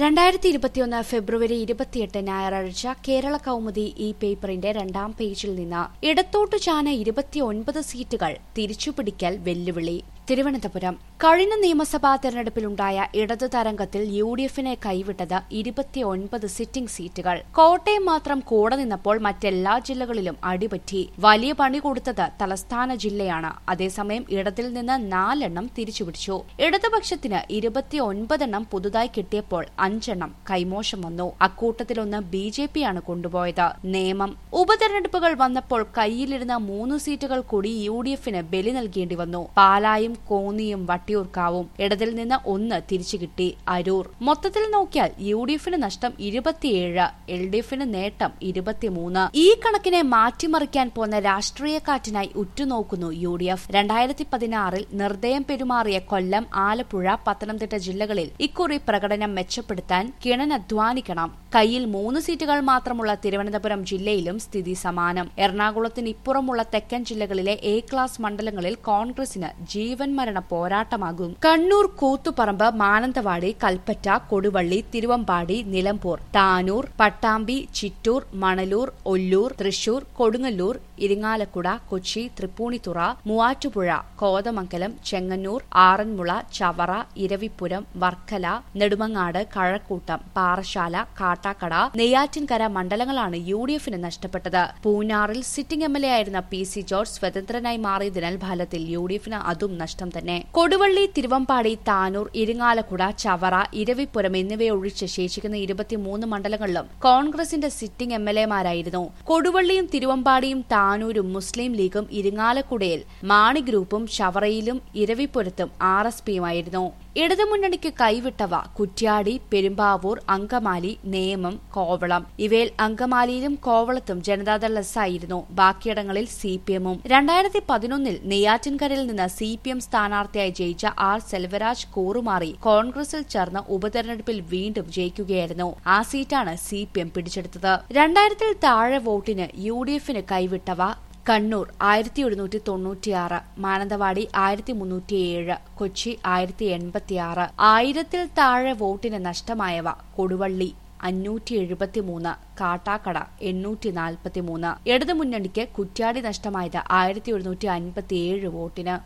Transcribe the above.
രണ്ടായിരത്തി ഇരുപത്തിയൊന്ന് ഫെബ്രുവരി ഇരുപത്തിയെട്ട് ഞായറാഴ്ച കേരള കൗമുദി ഈ പേപ്പറിന്റെ രണ്ടാം പേജിൽ നിന്ന് ഇടത്തോട്ടു ചാന ഇരുപത്തിയൊൻപത് സീറ്റുകൾ തിരിച്ചുപിടിക്കൽ വെല്ലുവിളി തിരുവനന്തപുരം കഴിഞ്ഞ നിയമസഭാ തെരഞ്ഞെടുപ്പിലുണ്ടായ ഇടതു തരംഗത്തിൽ യു ഡി എഫിനെ കൈവിട്ടത് ഇരുപത്തിയൊൻപത് സിറ്റിംഗ് സീറ്റുകൾ കോട്ടയം മാത്രം കൂടെ നിന്നപ്പോൾ മറ്റെല്ലാ ജില്ലകളിലും അടിപറ്റി വലിയ പണി കൊടുത്തത് തലസ്ഥാന ജില്ലയാണ് അതേസമയം ഇടതിൽ നിന്ന് നാലെണ്ണം തിരിച്ചുപിടിച്ചു ഇടതുപക്ഷത്തിന് ഇരുപത്തിയൊൻപതെണ്ണം പുതുതായി കിട്ടിയപ്പോൾ അഞ്ചെണ്ണം കൈമോശം വന്നു അക്കൂട്ടത്തിലൊന്ന് ബി ജെ പിയാണ് കൊണ്ടുപോയത് നിയമം ഉപതെരഞ്ഞെടുപ്പുകൾ വന്നപ്പോൾ കയ്യിലിരുന്ന മൂന്ന് സീറ്റുകൾ കൂടി യു ഡി എഫിന് ബലി നൽകേണ്ടി വന്നു പാലായും കോന്നിയും വട്ടിയൂർക്കാവും ഇടതിൽ നിന്ന് ഒന്ന് തിരിച്ചു കിട്ടി അരൂർ മൊത്തത്തിൽ നോക്കിയാൽ യു ഡി എഫിന് നഷ്ടം ഇരുപത്തിയേഴ് എൽ ഡി എഫിന് നേട്ടം ഇരുപത്തിമൂന്ന് ഈ കണക്കിനെ മാറ്റിമറിക്കാൻ പോന്ന രാഷ്ട്രീയ കാറ്റിനായി ഉറ്റുനോക്കുന്നു യു ഡി എഫ് രണ്ടായിരത്തി പതിനാറിൽ നിർദ്ദയം പെരുമാറിയ കൊല്ലം ആലപ്പുഴ പത്തനംതിട്ട ജില്ലകളിൽ ഇക്കുറി പ്രകടനം മെച്ചപ്പെടുത്താൻ കിണനധ്വാനിക്കണം കയ്യിൽ മൂന്ന് സീറ്റുകൾ മാത്രമുള്ള തിരുവനന്തപുരം ജില്ലയിലും സ്ഥിതി സമാനം എറണാകുളത്തിന് ഇപ്പുറമുള്ള തെക്കൻ ജില്ലകളിലെ എ ക്ലാസ് മണ്ഡലങ്ങളിൽ കോൺഗ്രസിന് ജീവൻ മരണ പോരാട്ടമാകും കണ്ണൂർ കൂത്തുപറമ്പ് മാനന്തവാടി കൽപ്പറ്റ കൊടുവള്ളി തിരുവമ്പാടി നിലമ്പൂർ താനൂർ പട്ടാമ്പി ചിറ്റൂർ മണലൂർ ഒല്ലൂർ തൃശൂർ കൊടുങ്ങല്ലൂർ ഇരിങ്ങാലക്കുട കൊച്ചി തൃപ്പൂണിത്തുറ മൂവാറ്റുപുഴ കോതമംഗലം ചെങ്ങന്നൂർ ആറന്മുള ചവറ ഇരവിപുരം വർക്കല നെടുമങ്ങാട് കഴക്കൂട്ടം പാറശാല കാട്ടാക്കട നെയ്യാറ്റിൻകര മണ്ഡലങ്ങളാണ് യു ഡി എഫിന് നഷ്ടപ്പെട്ടത് പൂനാറിൽ സിറ്റിംഗ് എം എൽ എ ആയിരുന്ന പി സി ജോർജ് സ്വതന്ത്രനായി മാറിയതിനാൽ ഫലത്തിൽ യു ഡി എഫിന് അതും നഷ്ടം തന്നെ കൊടുവള്ളി തിരുവമ്പാടി താനൂർ ഇരിങ്ങാലക്കുട ചവറ ഇരവിപുരം എന്നിവയൊഴിച്ച് ശേഷിക്കുന്ന ഇരുപത്തിമൂന്ന് മണ്ഡലങ്ങളിലും കോൺഗ്രസിന്റെ സിറ്റിംഗ് എം എൽ എമാരായിരുന്നു കൊടുവള്ളിയും തിരുവമ്പാടിയും താനൂരും മുസ്ലിം ലീഗും ഇരിങ്ങാലക്കുടയിൽ മാണി ഗ്രൂപ്പും ചവറയിലും ഇരവിപുരത്തും ആർ എസ് പിയുമായിരുന്നു ഇടതുമുന്നണിക്ക് കൈവിട്ടവ കുറ്റ്യാടി പെരുമ്പാവൂർ അങ്കമാലി നേമം കോവളം ഇവയിൽ അങ്കമാലിയിലും കോവളത്തും ജനതാദൾ എസ് ആയിരുന്നു ബാക്കിയിടങ്ങളിൽ സി പി എമ്മും രണ്ടായിരത്തി പതിനൊന്നിൽ നെയ്യാറ്റിൻകരയിൽ നിന്ന് സി പി എം സ്ഥാനാർത്ഥിയായി ജയിച്ച ആർ സെൽവരാജ് കൂറുമാറി കോൺഗ്രസിൽ ചേർന്ന് ഉപതെരഞ്ഞെടുപ്പിൽ വീണ്ടും ജയിക്കുകയായിരുന്നു ആ സീറ്റാണ് സി പി എം പിടിച്ചെടുത്തത് രണ്ടായിരത്തിൽ താഴെ വോട്ടിന് യു ഡി എഫിന് കൈവിട്ടവ കണ്ണൂർ ആയിരത്തി ഒരുന്നൂറ്റി തൊണ്ണൂറ്റിയാറ് മാനന്തവാടി ആയിരത്തി മുന്നൂറ്റിയേഴ് കൊച്ചി ആയിരത്തി എൺപത്തിയാറ് ആയിരത്തിൽ താഴെ വോട്ടിന് നഷ്ടമായവ കൊടുവള്ളി അഞ്ഞൂറ്റി എഴുപത്തിമൂന്ന് കാട്ടാക്കട എണ്ണൂറ്റി നാൽപ്പത്തിമൂന്ന് ഇടതുമുന്നണിക്ക് കുറ്റ്യാടി നഷ്ടമായത് ആയിരത്തി ഒരുന്നൂറ്റി അൻപത്തിയേഴ് വോട്ടിന്